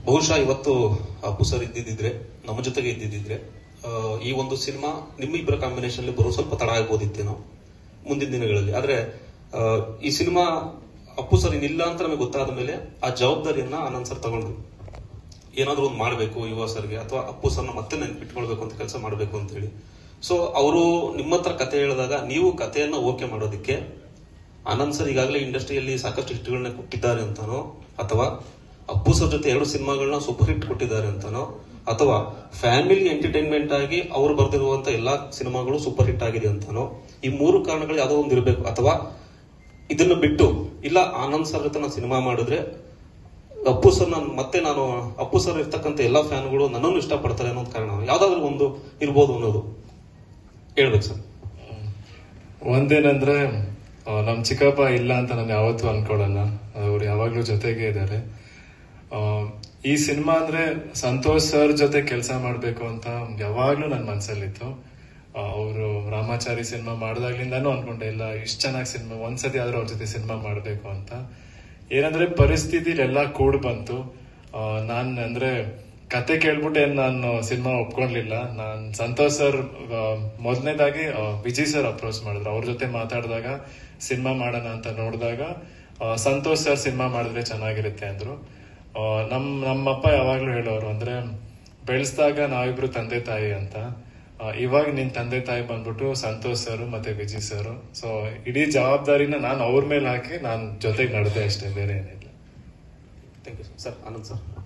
ಬಹುಶಃ ಇವತ್ತು ಅಪ್ಪು ಸರ್ ಇದ್ದಿದ್ರೆ ನಮ್ಮ ಜೊತೆಗೆ ಇದ್ದಿದ್ರೆ ಆ, ಈ ಒಂದು ಸಿನಿಮಾ ನಿಮ್ಮಿಬ್ಬರ ಕಾಂಬಿನೇಷನ್ ಬರೋ ಸ್ವಲ್ಪ ತಡ ಆಗ್ಬೋದಿತ್ತೇನೋ ಮುಂದಿನ ದಿನಗಳಲ್ಲಿ ಆದ್ರೆ ಆ, ಈ ಸಿನಿಮಾ ಅಪ್ಪು ಸರ್ ಇನ್ನಿಲ್ಲ ಅಂತ ನಮಗೆ ಗೊತ್ತಾದ ಮೇಲೆ ಆ ಜವಾಬ್ದಾರಿಯನ್ನ ಆನಂದ್ ಸರ್ ತಗೊಂಡ್ರು ಏನಾದ್ರೂ ಒಂದು ಮಾಡಬೇಕು ಯುವ ಸರ್ಗೆ ಅಥವಾ ಅಪ್ಪು ಸರ್ನ ಮತ್ತೆ ನೆನ್ಪಿಟ್ಕೊಳ್ಬೇಕು ಅಂತ ಕೆಲಸ ಮಾಡಬೇಕು ಅಂತ ಹೇಳಿ ಸೊ ಅವರು ನಿಮ್ಮ ಹತ್ರ ಕತೆ ಹೇಳಿದಾಗ ನೀವು ಕಥೆಯನ್ನ ಓಕೆ ಮಾಡೋದಕ್ಕೆ ಆನಂದ್ ಸರ್ ಈಗಾಗಲೇ ಇಂಡಸ್ಟ್ರಿಯಲ್ಲಿ ಸಾಕಷ್ಟು ಹಿಟ್ಗಳನ್ನ ಕೊಟ್ಟಿದ್ದಾರೆ ಅಂತಾನೋ ಅಥವಾ ಅಪ್ಪು ಸರ್ ಜೊತೆ ಎರಡು ಸಿನಿಮಾಗಳನ್ನ ಸೂಪರ್ ಹಿಟ್ ಕೊಟ್ಟಿದ್ದಾರೆ ಅಂತಾನೋ ಅಥವಾ ಫ್ಯಾಮಿಲಿ ಎಂಟರ್ಟೈನ್ಮೆಂಟ್ ಆಗಿ ಅವರು ಬರೆದಿರುವಂತ ಎಲ್ಲಾ ಸಿನಿಮಾಗಳು ಸೂಪರ್ ಹಿಟ್ ಆಗಿದೆ ಅಂತಾನೋ ಈ ಮೂರು ಕಾರಣಗಳು ಯಾವುದೋ ಒಂದು ಇರಬೇಕು ಅಥವಾ ಇದನ್ನ ಬಿಟ್ಟು ಇಲ್ಲ ಆನಂದ್ ಸರ್ ಜೊತೆ ನಾನು ಸಿನಿಮಾ ಮಾಡಿದ್ರೆ ಅಪ್ಪು ಸರ್ ನಾನು ಮತ್ತೆ ನಾನು ಅಪ್ಪು ಸರ್ ಇರ್ತಕ್ಕಂಥ ಎಲ್ಲಾ ಫ್ಯಾನ್ಗಳು ನನ್ನನ್ನು ಇಷ್ಟಪಡ್ತಾರೆ ಅನ್ನೋದು ಕಾರಣ ಯಾವ್ದಾದ್ರು ಒಂದು ಇರ್ಬೋದು ಅನ್ನೋದು ಹೇಳ್ಬೇಕು ಸರ್ ಒಂದೇನಂದ್ರೆ ಆ, ನಮ್ ಚಿಕ್ಕಪ್ಪ ಇಲ್ಲ ಅಂತ ನಾನು ಯಾವತ್ತೂ ಅನ್ಕೊಳಲ್ಲ ಅವ್ರು ಯಾವಾಗ್ಲೂ ಜೊತೆಗೆ ಇದ್ದಾರೆ ಆ, ಈ ಸಿನಿಮಾ ಅಂದ್ರೆ ಸಂತೋಷ್ ಸರ್ ಜೊತೆ ಕೆಲಸ ಮಾಡ್ಬೇಕು ಅಂತ ಯಾವಾಗ್ಲೂ ನನ್ನ ಮನ್ಸಲ್ಲಿತ್ತು ಅವರು ರಾಮಾಚಾರಿ ಸಿನಿಮಾ ಮಾಡ್ದಾಗ್ಲಿಂದಾನು ಅನ್ಕೊಂಡೆ ಇಲ್ಲ ಇಷ್ಟ ಚೆನ್ನಾಗಿ ಸಿನಿಮಾ ಒಂದ್ಸತಿ ಆದ್ರೂ ಅವ್ರ ಜೊತೆ ಸಿನಿಮಾ ಮಾಡ್ಬೇಕು ಅಂತ ಏನಂದ್ರೆ ಪರಿಸ್ಥಿತಿಲಿ ಎಲ್ಲ ಕೂಡ್ ಬಂತು ಆ, ನಾನ್ ಅಂದ್ರೆ ಕತೆ ಕೇಳ್ಬಿಟ್ಟು ಏನ್ ನಾನು ಸಿನಿಮಾ ಒಪ್ಕೊಂಡ್ಲಿಲ್ಲ ನಾನ್ ಸಂತೋಷ್ ಸರ್ ಮೊದಲನೇದಾಗಿ ವಿಜಯ್ ಸರ್ ಅಪ್ರೋಚ್ ಮಾಡಿದ್ರು ಅವ್ರ ಜೊತೆ ಮಾತಾಡಿದಾಗ ಸಿನಿಮಾ ಮಾಡೋಣ ಅಂತ ನೋಡಿದಾಗ ಸಂತೋಷ್ ಸರ್ ಸಿನಿಮಾ ಮಾಡಿದ್ರೆ ಚೆನ್ನಾಗಿರುತ್ತೆ ಅಂದ್ರು ಆ, ನಮ್ ನಮ್ಮಪ್ಪ ಯಾವಾಗ್ಲೂ ಹೇಳೋರು ಅಂದ್ರೆ ಬೆಳೆಸ್ದಾಗ ನಾವಿಬ್ರು ತಂದೆ ತಾಯಿ ಅಂತ ಆ, ಇವಾಗ ನಿನ್ ತಂದೆ ತಾಯಿ ಬಂದ್ಬಿಟ್ಟು ಸಂತೋಷ್ ಸರ್ ಮತ್ತೆ ವಿಜಯ್ ಸರ್ ಸೊ ಇಡೀ ಜವಾಬ್ದಾರಿನ ನಾನು ಅವ್ರ ಮೇಲೆ ಹಾಕಿ ನಾನ್ ಜೊತೆಗೆ ನಡೆದೆ ಅಷ್ಟೇ ಬೇರೆ ಏನಿಲ್ಲ thank you sir Anand sir